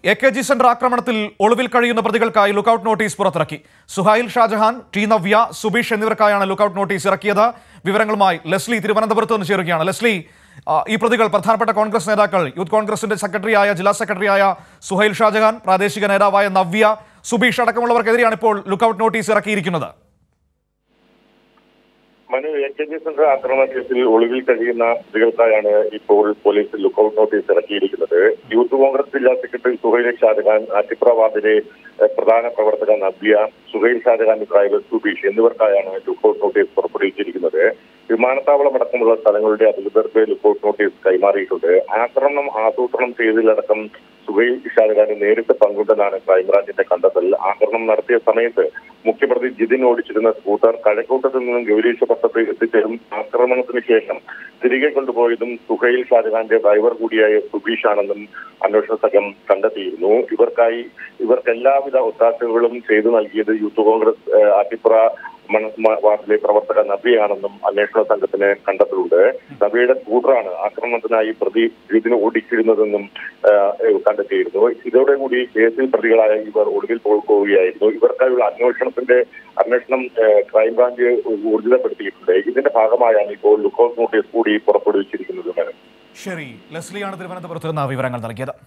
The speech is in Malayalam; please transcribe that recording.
എ കെ ജി സെന്റർ ആക്രമണത്തിൽ ഒളിവിൽ കഴിയുന്ന പ്രതികൾക്കായി ലുക്കൌട്ട് നോട്ടീസ് പുറത്തിറക്കി സുഹൈൽ ഷാജഹാൻ ടി നവ്യ സുബീഷ് എന്നിവർക്കായാണ് ലുക്കൌട്ട് നോട്ടീസ് ഇറക്കിയത് വിവരങ്ങളുമായി ലെസ്ലി തിരുവനന്തപുരത്ത് നിന്ന് ചേരുകയാണ് ലെസ്ലി ആ, ഈ പ്രതികൾ പ്രധാനപ്പെട്ട കോൺഗ്രസ് നേതാക്കൾ യൂത്ത് കോൺഗ്രസിന്റെ സെക്രട്ടറിയായ ജില്ലാ സെക്രട്ടറിയായ സുഹൈൽ ഷാജഹാൻ പ്രാദേശിക നേതാവായ നവ്യ സുബീഷ് അടക്കമുള്ളവർക്കെതിരെയാണ് ഇപ്പോൾ ലുക്കൌട്ട് നോട്ടീസ് ഇറക്കിയിരിക്കുന്നത് Manu A K G centre ആക്രമണ കേസിൽ ഒളിവിൽ കഴിയുന്ന പ്രതികൾക്കായാണ് ഇപ്പോൾ പോലീസ് ലുക്കൌട്ട് നോട്ടീസ് ഇറക്കിയിരിക്കുന്നത് യൂത്ത് കോൺഗ്രസ് ജില്ലാ സെക്രട്ടറി സുഹൈൽ ഷാജഹാൻ ആറ്റിപ്ര വാർഡിലെ എഹ്, പ്രധാന പ്രവർത്തക നബ്യ സുഹൈൽ ഷാജഹാന്റെ ഡ്രൈവർ സുബീഷ് എന്നിവർക്കായാണ് ലുക്കൌട്ട് നോട്ടീസ് പുറപ്പെടുവിച്ചിരിക്കുന്നത് വിമാനത്താവളം അടക്കമുള്ള സ്ഥലങ്ങളുടെ അധികൃതർക്ക് ലുക്കൌട്ട് നോട്ടീസ് കൈമാറിയിട്ടുണ്ട് ആക്രമണം ആസൂത്രണം ചെയ്തതിലടക്കം സുഹൈൽ ഷാജഹാന് നേരിട്ട് പങ്കുണ്ടെന്നാണ് ക്രൈംബ്രാഞ്ചിന്റെ കണ്ടെത്തൽ ആക്രമണം നടത്തിയ സമയത്ത് മുഖ്യപ്രതി ജിതിൻ ഓടിച്ചിരുന്ന സ്കൂട്ടർ കഴക്കൂട്ടത്ത് നിന്നും ഗൗരീശപട്ടത്ത് എത്തിച്ചതും ആക്രമണത്തിന് ശേഷം തിരികെ കൊണ്ടുപോയതും സുഹൈൽ ഷാജഹാന്റെ ഡ്രൈവർ കൂടിയായ സുബീഷ് ആണെന്നും അന്വേഷണ സംഘം കണ്ടെത്തിയിരുന്നു ഇവർക്കായി ഇവർക്ക് എല്ലാവിധ ഒത്താശകളും ചെയ്തു നൽകിയത് യൂത്ത് കോൺഗ്രസ് ഏഹ്, ആറ്റിപ്പുറ മണ- മ- വാർഡിലെ പ്രവർത്തക നബിയാണെന്നും അന്വേഷണ സംഘത്തിന് കണ്ടെത്തലുണ്ട് നബിയുടെ സ്കൂട്ടറാണ് ആക്രമണത്തിനായി പ്രതി ഇതിന് ഓടിച്ചിരുന്നതെന്നും ഏഹ്, ഏഹ്, കണ്ടെത്തിയിരുന്നു ഇതോടുകൂടി കേസിൽ പ്രതികളായ ഇവർ ഒടുവിൽ പോ- പോവുകയായിരുന്നു ഇവർക്കായുള്ള അന്വേഷണത്തിന്റെ അന്വേഷണം ഏഹ്, ക്രൈംബ്രാഞ്ച് ഊർജിതപ്പെടുത്തിയിട്ടുണ്ട് ഇതിന്റെ ഭാഗമായാണ് ഇപ്പോൾ ലുക്കൌട്ട് നോട്ടീസ് കൂടി പുറപ്പെടുവിച്ചിരിക്കുന്നത് മേഡം ശരി ലെസ്ലിയാണ് തിരുവനന്തപുരത്ത് നിന്ന് വിവരങ്ങൾ നൽകിയത്